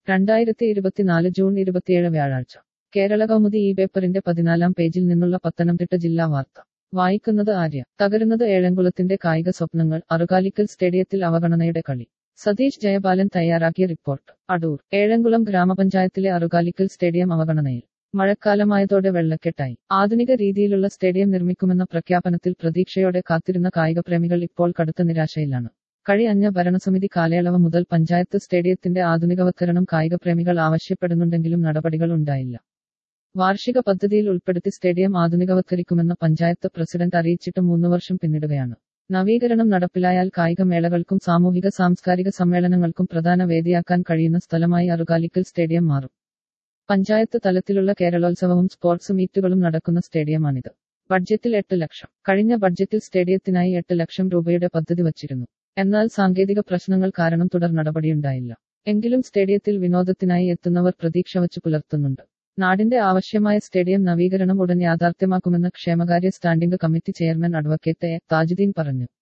രണ്ടായിരത്തി ഇരുപത്തിനാല് ജൂൺ ഇരുപത്തിയേഴ് വ്യാഴാഴ്ച കേരള കൗമുദി ഈ പേപ്പറിന്റെ പതിനാലാം പേജിൽ നിന്നുള്ള പത്തനംതിട്ട ജില്ലാ വാർത്ത വായിക്കുന്നത് ആര്യ തകരുന്നത് ഏഴംകുളത്തിന്റെ കായിക സ്വപ്നങ്ങൾ അറുകാലിക്കൽ സ്റ്റേഡിയത്തിൽ അവഗണനയുടെ കളി സതീഷ് ജയപാലൻ തയ്യാറാക്കിയ റിപ്പോർട്ട് അടൂർ ഏഴംകുളം ഗ്രാമപഞ്ചായത്തിലെ അറുകാലിക്കൽ സ്റ്റേഡിയം അവഗണനയിൽ മഴക്കാലമായതോടെ വെള്ളക്കെട്ടായി ആധുനിക രീതിയിലുള്ള സ്റ്റേഡിയം നിർമ്മിക്കുമെന്ന പ്രഖ്യാപനത്തിൽ പ്രതീക്ഷയോടെ കാത്തിരുന്ന കായികപ്രേമികൾ ഇപ്പോൾ കടുത്ത നിരാശയിലാണ് കഴിഞ്ഞ ഭരണസമിതി കാലയളവ് മുതൽ പഞ്ചായത്ത് സ്റ്റേഡിയത്തിന്റെ ആധുനികവത്കരണം കായികപ്രേമികൾ ആവശ്യപ്പെടുന്നുണ്ടെങ്കിലും നടപടികൾ ഉണ്ടായില്ല വാർഷിക പദ്ധതിയിൽ ഉൾപ്പെടുത്തി സ്റ്റേഡിയം ആധുനികവത്കരിക്കുമെന്ന് പഞ്ചായത്ത് പ്രസിഡന്റ് അറിയിച്ചിട്ട് മൂന്ന് വർഷം പിന്നിടുകയാണ് നവീകരണം നടപ്പിലായാൽ കായിക മേളകൾക്കും സാമൂഹിക സാംസ്കാരിക സമ്മേളനങ്ങൾക്കും പ്രധാന വേദിയാക്കാൻ കഴിയുന്ന സ്ഥലമായി അറുകാലിക്കൽ സ്റ്റേഡിയം മാറും പഞ്ചായത്ത് തലത്തിലുള്ള കേരളോത്സവവും സ്പോർട്സ് മീറ്റുകളും നടക്കുന്ന സ്റ്റേഡിയമാണിത് ബഡ്ജറ്റിൽ എട്ട് ലക്ഷം കഴിഞ്ഞ ബഡ്ജറ്റിൽ സ്റ്റേഡിയത്തിനായി എട്ട് ലക്ഷം രൂപയുടെ പദ്ധതി വച്ചിരുന്നു എന്നാൽ സാങ്കേതിക പ്രശ്നങ്ങൾ കാരണം തുടർ നടപടിയുണ്ടായില്ല എങ്കിലും സ്റ്റേഡിയത്തിൽ വിനോദത്തിനായി എത്തുന്നവർ പ്രതീക്ഷ വച്ചു പുലർത്തുന്നുണ്ട് നാടിന്റെ ആവശ്യമായ സ്റ്റേഡിയം നവീകരണം ഉടൻ യാഥാർത്ഥ്യമാക്കുമെന്ന് ക്ഷേമകാര്യ standing committee chairman advocate A Thajudheen പറഞ്ഞു